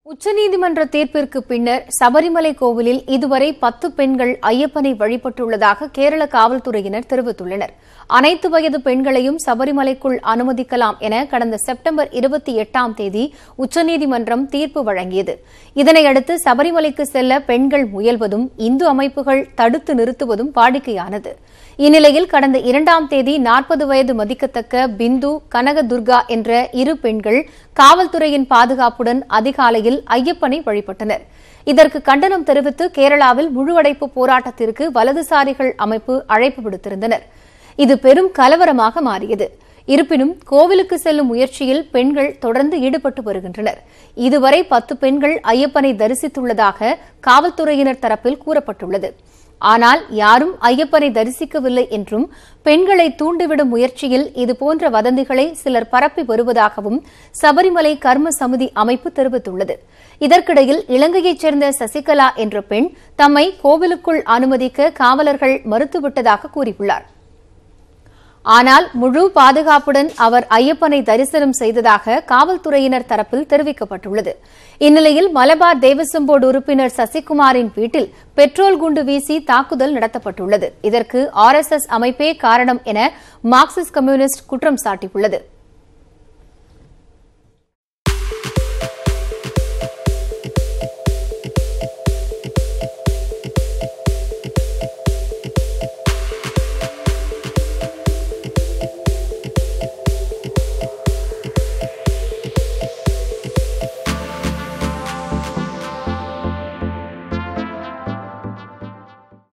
உச்சநீதிமன்ற தீர்ப்பிற்கு பின்னர் சபரிமலை கோவிலில் இதுவரை பத்து பெண்கள் ஐயப்பனை வழிபட்டுள்ளதாக கேரள காவல்துறையினர் தெரிவித்துள்ளனர் அனைத்து வயது பெண்களையும் சபரிமலைக்குள் அனுமதிக்கலாம் என கடந்த செப்டம்பர் இருபத்தி எட்டாம் தேதி உச்சநீதிமன்றம் தீர்ப்பு வழங்கியது இதனையடுத்து சபரிமலைக்கு செல்ல பெண்கள் முயல்வதும் இந்து அமைப்புகள் தடுத்து நிறுத்துவதும் வாடிக்கையானது இந்நிலையில் கடந்த இரண்டாம் தேதி நாற்பது வயது மதிக்கத்தக்க பிந்து கனக துர்கா என்ற இரு பெண்கள் காவல்துறையின் பாதுகாப்புடன் அதிகாலையில் ஐயப்பனை வழிபட்டனர் இதற்கு கண்டனம் தெரிவித்து கேரளாவில் முழுஅடைப்பு போராட்டத்திற்கு வலதுசாரிகள் அமைப்பு அழைப்பு விடுத்திருந்தனர் இது பெரும் கலவரமாக மாறியது இருப்பினும் கோவிலுக்கு செல்லும் முயற்சியில் பெண்கள் தொடர்ந்து ஈடுபட்டு வருகின்றனர் இதுவரை பத்து பெண்கள் ஐயப்பனை தரிசித்துள்ளதாக காவல்துறையினர் தரப்பில் கூறப்பட்டுள்ளது ஆனால் யாரும் ஐயப்பனை தரிசிக்கவில்லை என்றும் பெண்களை தூண்டிவிடும் முயற்சியில் இதுபோன்ற வதந்திகளை சிலர் பரப்பி வருவதாகவும் சபரிமலை கர்ம சமிதி அமைப்பு தெரிவித்துள்ளது இதற்கிடையில் இலங்கையைச் சேர்ந்த சசிகலா என்ற பெண் தம்மை கோவிலுக்குள் அனுமதிக்க காவலர்கள் மறுத்துவிட்டதாக கூறியுள்ளார் ஆனால் முழு பாதுகாப்புடன் அவர் ஐயப்பனை தரிசனம் செய்ததாக காவல்துறையினர் தரப்பில் தெரிவிக்கப்பட்டுள்ளது இந்நிலையில் மலபார் தேவசம் போர்டு உறுப்பினர் சசிகுமாரின் வீட்டில் பெட்ரோல் குண்டு வீசி தாக்குதல் நடத்தப்பட்டுள்ளது இதற்கு ஆர் எஸ் எஸ் அமைப்பே காரணம் என மார்க்சிஸ்ட் கம்யூனிஸ்ட் குற்றம் சாட்டியுள்ளது